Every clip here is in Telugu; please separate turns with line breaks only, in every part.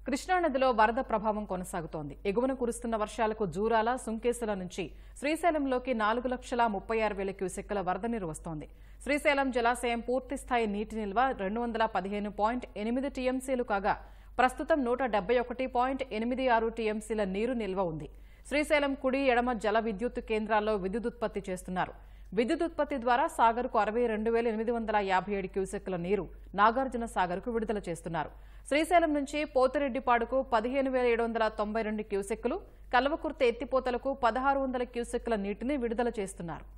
కృష్ణానదిలో వరద ప్రభావం కొనసాగుతోంది ఎగువన కురుస్తున్న వర్షాలకు జూరాల సుంకేసుల నుంచి శ్రీశైలంలోకి నాలుగు లక్షల ముప్పై ఆరు వేల క్యూసెక్కుల వరద నీరు వస్తోంది శ్రీశైలం జలాశయం పూర్తి స్థాయి నీటి నిల్వ రెండు వందల పదిహేను పాయింట్ ఎనిమిది టీఎంసీలు కాగా ప్రస్తుతం నూట డెబ్బై ఒకటి పాయింట్ ఎనిమిది ఆరు టీఎంసీల నీరు నిల్వ ఉంది శ్రీశైలం కుడి ఎడమ జల విద్యుత్ కేంద్రాల్లో విద్యుత్ ఉత్పత్తి చేస్తున్నారు విద్యుత్ ఉత్పత్తి ద్వారా సాగర్కు అరవై రెండు వేల ఎనిమిది వందల యాభై ఏడు క్యూసెక్కుల నీరు నాగార్జున సాగర్కు విడుదల చేస్తున్నారు శ్రీశైలం నుంచి పోతిరెడ్డిపాడుకు పదిహేను వేల ఏడు వందల తొంభై రెండు క్యూసెక్కులు కల్వకుర్తి ఎత్తిపోతలకు పదహారు వందల క్యూసెక్కుల నీటిని విడుదల చేస్తున్నారు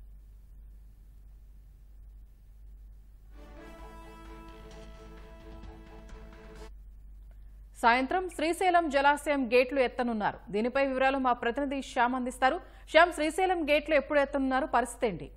సాయంత్రం శ్రీశైలం జలాశయం గేట్లు ఎత్తనున్నారు దీనిపై వివరాలు మా ప్రతినిధి శ్యామ్ అందిస్తారు శ్యామ్ శ్రీశైలం గేట్లు ఎప్పుడు ఎత్తనున్నారు పరిస్థితి ఏంటి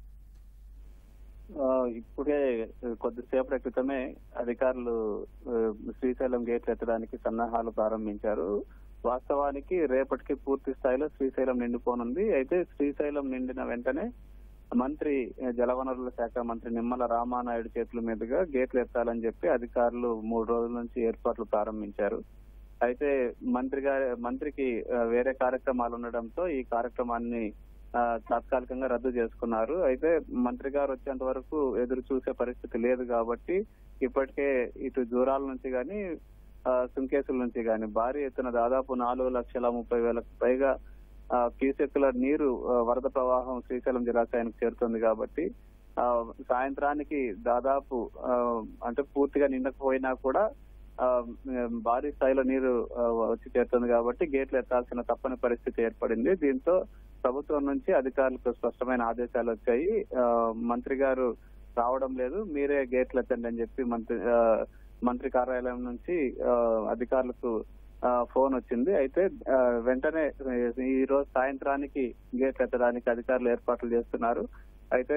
ఆ, ఇప్పుడే కొద్దిసేపటి క్రితమే అధికారులు ఆ, శ్రీశైలం గేట్లు ఎత్తడానికి సన్నాహాలు ప్రారంభించారు వాస్తవానికి రేపటికి పూర్తి స్థాయిలో శ్రీశైలం నిండిపోనుంది అయితే శ్రీశైలం నిండిన వెంటనే మంత్రి జలవనరుల శాఖ మంత్రి నిమ్మల రామానాయుడు చేతుల మీదుగా గేట్లు ఎత్తాలని చెప్పి అధికారులు మూడు రోజుల నుంచి ఏర్పాట్లు ప్రారంభించారు అయితే మంత్రి గారి మంత్రికి ఆ, వేరే కార్యక్రమాలు ఉండడంతో ఈ కార్యక్రమాన్ని ఆ, తాత్కాలికంగా రద్దు చేసుకున్నారు అయితే మంత్రి గారు వచ్చేంత వరకు ఎదురు చూసే పరిస్థితి లేదు కాబట్టి ఇప్పటికే ఇటు దూరాల నుంచి గాని ఆ, సుంకేసుల నుంచి గాని భారీ ఎత్తున దాదాపు నాలుగు లక్షల ముప్పై వేలకు పైగా ఆ, క్యూసెక్కుల నీరు ఆ, వరద ప్రవాహం శ్రీశైలం జలాశయానికి చేరుతుంది కాబట్టి ఆ, సాయంత్రానికి దాదాపు ఆ, అంటే పూర్తిగా నిండకపోయినా కూడా ఆ, భారీ స్థాయిలో నీరు ఆ, వచ్చి చేరుతుంది కాబట్టి గేట్లు ఎత్తాల్సిన తప్పని పరిస్థితి ఏర్పడింది దీంతో ప్రభుత్వం నుంచి అధికారులకు స్పష్టమైన ఆదేశాలు వచ్చాయి ఆ, మంత్రి గారు రావడం లేదు మీరే గేట్లు ఎత్తండి అని చెప్పి మంత్రి ఆ, మంత్రి కార్యాలయం నుంచి ఆ, అధికారులకు ఆ, ఫోన్ వచ్చింది అయితే ఆ, వెంటనే ఈ రోజు సాయంత్రానికి గేట్లు ఎత్తడానికి అధికారులు ఏర్పాట్లు చేస్తున్నారు అయితే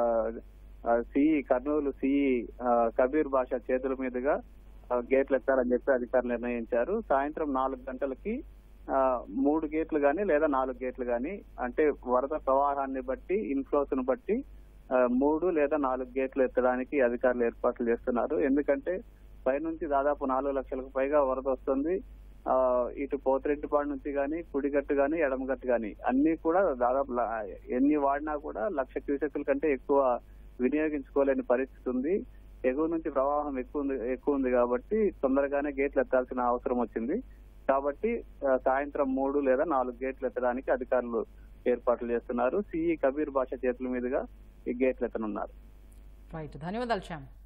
సిఈ కర్నూలు సిఈ కబీర్ భాష చేతుల మీదుగా ఆ, గేట్లు ఎత్తాలని చెప్పి అధికారులు నిర్ణయించారు సాయంత్రం నాలుగు గంటలకి ఆ, మూడు గేట్లు గాని లేదా నాలుగు గేట్లు గాని అంటే వరద ప్రవాహాన్ని బట్టి ఇన్ఫ్లోస్ ను బట్టి ఆ, మూడు లేదా నాలుగు గేట్లు ఎత్తడానికి అధికారులు ఏర్పాట్లు చేస్తున్నారు ఎందుకంటే పైనుంచి దాదాపు నాలుగు లక్షలకు పైగా వరద వస్తుంది ఆ, ఇటు పోతిరెడ్డిపాడు నుంచి గాని కుడిగట్టు గాని ఎడమగట్టు గాని అన్ని కూడా దాదాపు ల- ఎన్ని వాడినా కూడా లక్ష క్యూసెక్కుల కంటే ఎక్కువ వినియోగించుకోలేని పరిస్థితి ఉంది ఎగువ నుంచి ప్రవాహం ఎక్కువ ఉంది ఎక్కువ ఉంది కాబట్టి తొందరగానే గేట్లు ఎత్తాల్సిన అవసరం వచ్చింది కాబట్టి ఆ, సాయంత్రం మూడు లేదా నాలుగు గేట్లు ఎత్తడానికి అధికారులు ఏర్పాట్లు చేస్తున్నారు సిఈ కబీర్ భాష చేతుల మీదుగా ఈ గేట్లు ఎత్తనున్నారు
రైట్ ధన్యవాదాలు శ్యామ్